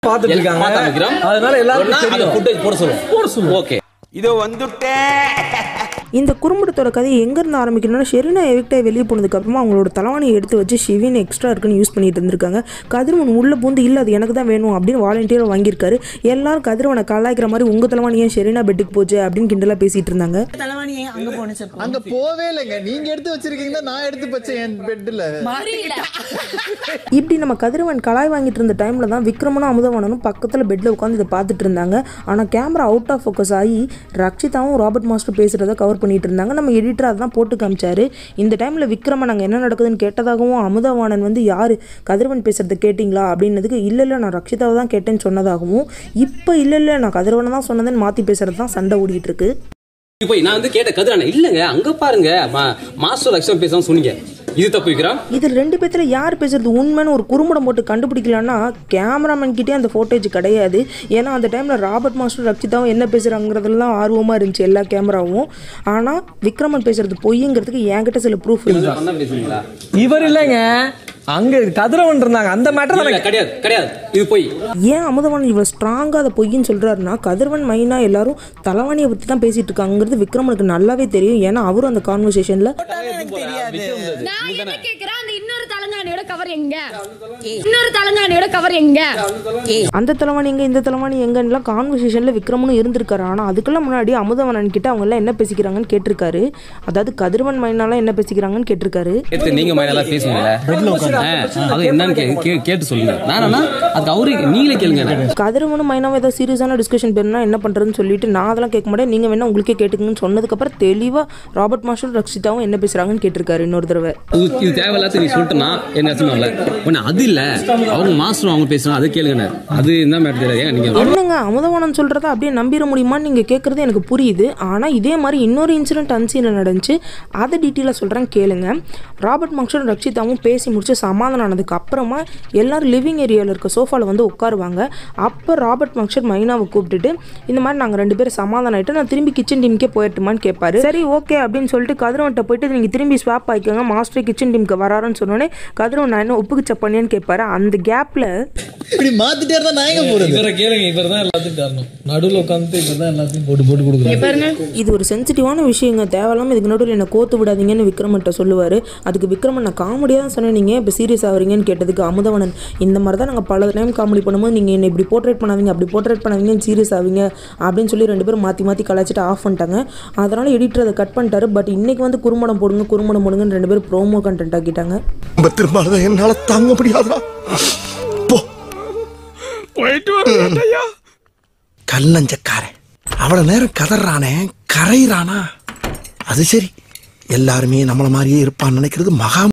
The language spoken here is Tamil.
பார்த்துட்டு இருக்காங்க பார்த்தாம இருக்கிறோம். அதனால எல்லாருக்கும் ஒண்ணா அந்த தெரியும் footage போட சொல்லுவோம் போட சொல்லுவோம் ஓகே இதோ வந்துட்டேன் இந்த குறும்படத்தோட கதை எங்கேருந்து ஆரம்பிக்கணும்னா ஷெரினா எவிக்டாய் வெளியே போனதுக்கப்புறமா அவங்களோட தலைவாணியை எடுத்து வச்சு ஷிவின் எக்ஸ்ட்ரா இருக்குன்னு யூஸ் பண்ணிட்டு இருந்திருக்காங்க கதிரவன் உள்ளே பூந்து இல்லை அது எனக்கு தான் வேணும் அப்படின்னு வாலண்டியராக வாங்கியிருக்காரு எல்லாரும் கதிரவனை கலாய்க்கிற மாதிரி உங்கள் தலைவாணி ஏன் ஷெரினா பெட்டுக்கு போச்சு அப்படின்னு கிண்டலாக பேசிட்டு இருந்தாங்க அங்க போவே இல்லைங்க நீங்க எடுத்து வச்சிருக்கீங்க நான் எடுத்து வச்சேன் என் பெட்ல இப்படி நம்ம கதிரவன் கலாய் வாங்கிட்டு இருந்த டைமில் தான் விக்ரமனும் அமுதவாணனும் பக்கத்தில் பெட்டில் உட்காந்து இதை பார்த்துட்டு இருந்தாங்க ஆனால் கேமரா அவுட் ஆஃப் ஃபோக்கஸ் ஆகி ரக்ஷிதாவும் ராபர்ட் மாஸ்டர் பேசுகிறத கவர் பண்ணிட்டு இருந்தாங்க நம்ம எடிட்டர் அதான் போட்டு காமிச்சாரு இந்த டைமில் விக்ரமன் அங்கே என்ன நடக்குதுன்னு கேட்டதாகவும் அமுதவாணன் வந்து யார் கதிரவன் பேசுகிறத கேட்டிங்களா அப்படின்னதுக்கு இல்லை இல்லை நான் ரக்ஷிதாவை தான் கேட்டேன்னு சொன்னதாகவும் இப்போ இல்லை இல்லை நான் கதிரவனை தான் சொன்னதுன்னு மாற்றி பேசுகிறது தான் சண்டை ஓடிட்டு இருக்கு இது போய் நான் வந்து கேட்ட கதிரான இல்லங்க அங்க பாருங்க மா- மாஸ்டர் லட்சம் பேசணும் சொன்னீங்க இது தப்பு விக்ரம் இதில் ரெண்டு பேத்துல யார் பேசுறது உண்மைன்னு ஒரு குறும்படம் போட்டு கண்டுபிடிக்கலான்னா கேமராமேன் கிட்டே அந்த ஃபோட்டேஜ் கிடையாது ஏன்னா அந்த டைமில் ராபர்ட் மாஸ்டர் ரக்ஷிதாவும் என்ன பேசுகிறாங்கிறதெல்லாம் ஆர்வமாக இருந்துச்சு எல்லா கேமராவும் ஆனால் விக்ரமன் பேசுறது பொய்யுங்கிறதுக்கு என்கிட்ட சில ப்ரூஃப் இருக்கு பண்ண பேசுறீங்களா இவர் இல்லைங்க அங்க கதிரவன் இருந்தாங்க அந்த மேட்டர் இல்ல, கிடையாது கிடையாது இது போய் ஏன் அமுதவாணன் இவ்வளோ ஸ்ட்ராங்காக அதை பொய்ன்னு சொல்கிறாருன்னா கதிரவன் மைனா எல்லாரும் தலைவாணியை பற்றி தான் பேசிட்டு இருக்காங்கிறது விக்ரமனுக்கு நல்லாவே தெரியும் ஏன்னா அவரும் அந்த கான்வர்சேஷனில் நான் என்ன கேக்குறேன் அந்த இன்னொரு தலங்காணியோட கவர் எங்க இன்னொரு தலங்காணியோட கவர் எங்க அந்த தலைவாணி எங்க இந்த தலைவாணி எங்கன்னுலாம் கான்வர்சேஷனில் விக்ரமனும் இருந்திருக்காரு ஆனால் அதுக்கெல்லாம் முன்னாடி அமுதவனன் கிட்ட அவங்க எல்லாம் என்ன பேசிக்கிறாங்கன்னு கேட்டிருக்காரு அதாவது கதிரவன் மைனாலாம் என்ன பேசிக்கிறாங்கன்னு கேட்டிருக்காரு எடுத்து நீங்க மாதிரி நல்லா பேசுவீங்கல்ல அது என்னன்னு கே- கே- கேட்டு சொல்லுங்க நானா அதுக்கு அவரு நீங்களே கேளுங்க கதிரவனும் மைனாவும் ஏதாவது சீரியஸான டிஸ்கஷன் பேருனா என்ன பண்ணுறதுன்னு சொல்லிட்டு நான் அதெல்லாம் கேட்க மாட்டேன் நீங்கள் வேணா உங்களுக்கே கேட்டுக்கணும்னு சொன்னதுக்கப்புறம் தெளிவாக ராபர்ட் மாஸ்டர் ரக்ஷிதாவும் என்ன பேசுகிறாங்கன்னு கேட்டிருக்காரு இன்னொரு தடவை இது இது தேவையில்லாத நீ சொல்லிட்டனா என்ன அர்த்தம் இல்ல ஒண்ணு அது இல்ல அவங்க மாஸ்டர் அவங்க பேசுறாங்க அது கேளுங்க அது என்ன மேட்டர் தெரியாது ஏன் நீங்க என்னங்க அமுதவாணன் சொல்கிறத அப்படியே நம்பிட முடியுமான்னு நீங்கள் கேட்குறது எனக்கு புரியுது ஆனால் இதே மாதிரி இன்னொரு இன்சிடென்ட் அன்சீனில் நடந்துச்சு அதை டீட்டெயிலாக சொல்கிறேன் கேளுங்க ராபர்ட் மாஸ்டரும் ரக்ஷிதாவும் பேசி முடிச்சு சமாதானம் ஆனதுக்கு அப்புறமா எல்லாரும் லிவிங் ஏரியாவில் இருக்க சோஃபாவில் வந்து உட்காருவாங்க அப்போ ராபர்ட் மாஸ்டர் மைனாவை கூப்பிட்டுட்டு இந்த மாதிரி நாங்கள் ரெண்டு பேரும் சமாதானம் ஆகிட்டு நான் திரும்பி கிச்சன் டீமுக்கே போயிட்டுமான்னு கேட்பாரு சரி ஓகே அப்படின்னு சொல்லிட்டு கதிரவன்ட்ட போயிட்டு நீங்கள் திரும்பி ஸ்வாப் ஆகிக்கோங்க மாஸ்டர் கிச்சன் டீமுக்கு வராருன்னு சொன்னோடனே கதிரவன் நான் என்ன ஒப்புக்கு சப்பானியான்னு கேட்பாரு அந்த கேப்பில் இப்படி மாத்திட்டே இருந்தா நான் எங்க போறது இவரை கேளுங்க இவர் தான் எல்லாத்துக்கும் காரணம் நடுவில் உட்காந்துட்டு இவர் தான் எல்லாத்தையும் போட்டு போட்டு கொடுக்குறாரு இது ஒரு சென்சிட்டிவான விஷயங்க தேவையில்லாம இதுக்கு நடுவில் என்னை கோத்து விடாதீங்கன்னு விக்ரமன்ட்ட சொல்லுவார் அதுக்கு விக்ரமன் நான் காமெடியாக தான் சொன்னேன் நீங்கள் இப்போ சீரியஸ் ஆகுறீங்கன்னு கேட்டதுக்கு அமுதவனன் இந்த மாதிரி தான் நாங்கள் பல டைம் காமெடி பண்ணும்போது நீங்கள் என்னை இப்படி போர்ட்ரேட் பண்ணாதீங்க அப்படி போர்ட்ரேட் பண்ணாதீங்கன்னு சீரியஸ் ஆவீங்க அப்படின்னு சொல்லி ரெண்டு பேரும் மாற்றி மாற்றி கலாச்சிட்டு ஆஃப் பண்ணிட்டாங்க அதனால் எடிட்டர் அதை கட் பண்ணிட்டாரு பட் இன்னைக்கு வந்து குறும்படம் போடுங்க குறும்படம் போடுங்கன்னு ரெண்டு பேரும் ப்ரோமோ கண்டென்ட் ஆக்கிட்டாங்க நம்ம திரும்ப என்னால தாங்க முடியாதுடா போ கல்லஞ்சக்காரன் அவ்வளவு நேரம் கதறானே கரையிறானா அது சரி எல்லாருமே நம்மள மாதிரியே இருப்பான்னு நினைக்கிறது மகா